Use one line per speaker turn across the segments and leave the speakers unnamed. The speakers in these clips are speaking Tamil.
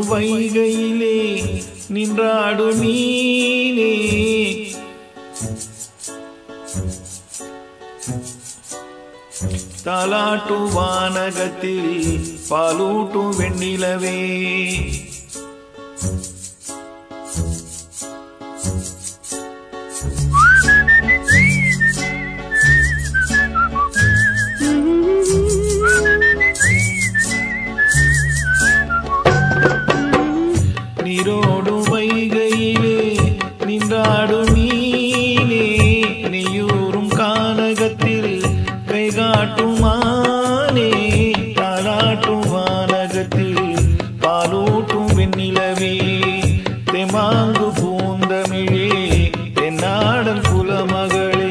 வைகையிலே நின்றாடு மீனே தாலாட்டு வானகத்தில் பாலூட்டும் வெண்ணிலவே நீரோடும் வைகையிலே நின்றாடும் மீனே நெய்யூரும் கானகத்தில் கைகாட்டும் மானே தாலாட்டும் வானகத்தில் பாலூட்டும் வெண்ணிலவே தெமாங்கு பூந்தமிழே தென்னாடல் குலமகளே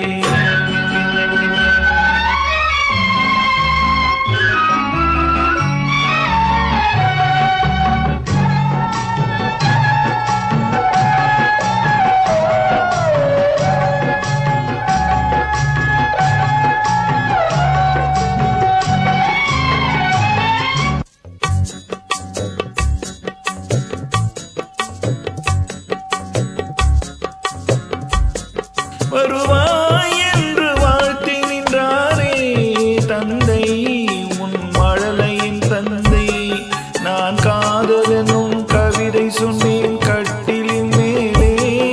வருவாய் என்று வாழ்த்தி நின்றாரே தந்தை உன் மழலையின் தந்தை நான் காதலெனும் கவிதை சொன்னேன் கட்டிலின் மேலே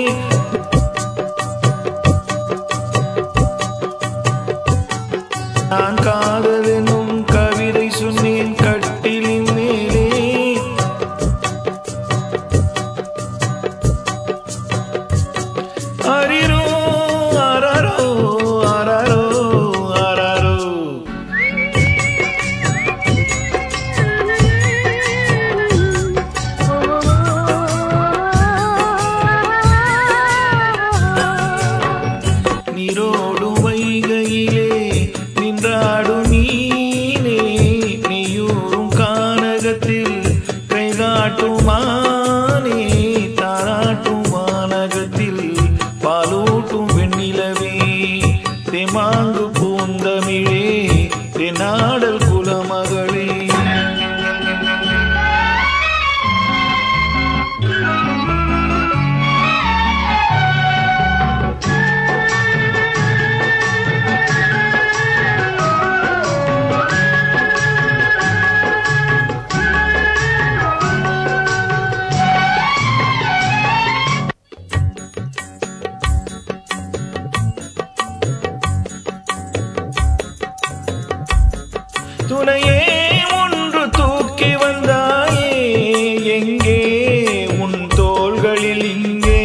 நான் காதலெனும் கவிதை சொன்னேன் கட்டிலின் மேலே அரிரோ அரரோ அரரோ அரரோ நீரோடும் வைகையிலே நின்றாடும் மீனே நீயூரும் கானகத்தில் கைகாட்டும் மானே தாராட்டும் வானகத்தில் பாலூட்டும் வெண்ணிலவே தெமாங்கு பூந்தமிழே தென்னாடல் குலமகளே துணையே ஒன்று தூக்கி வந்தாயே எங்கே உன் தோள்களில் இங்கே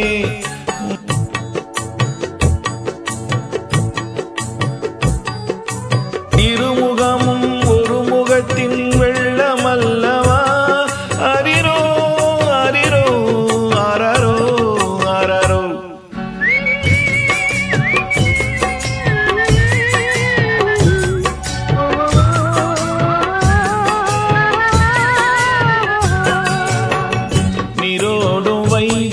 இருமுகமும் ஒரு முகத்தின் வெள்ளமல்லவா அரிரோ அரிரோ அரரோ அரரோ நீரோடும் வை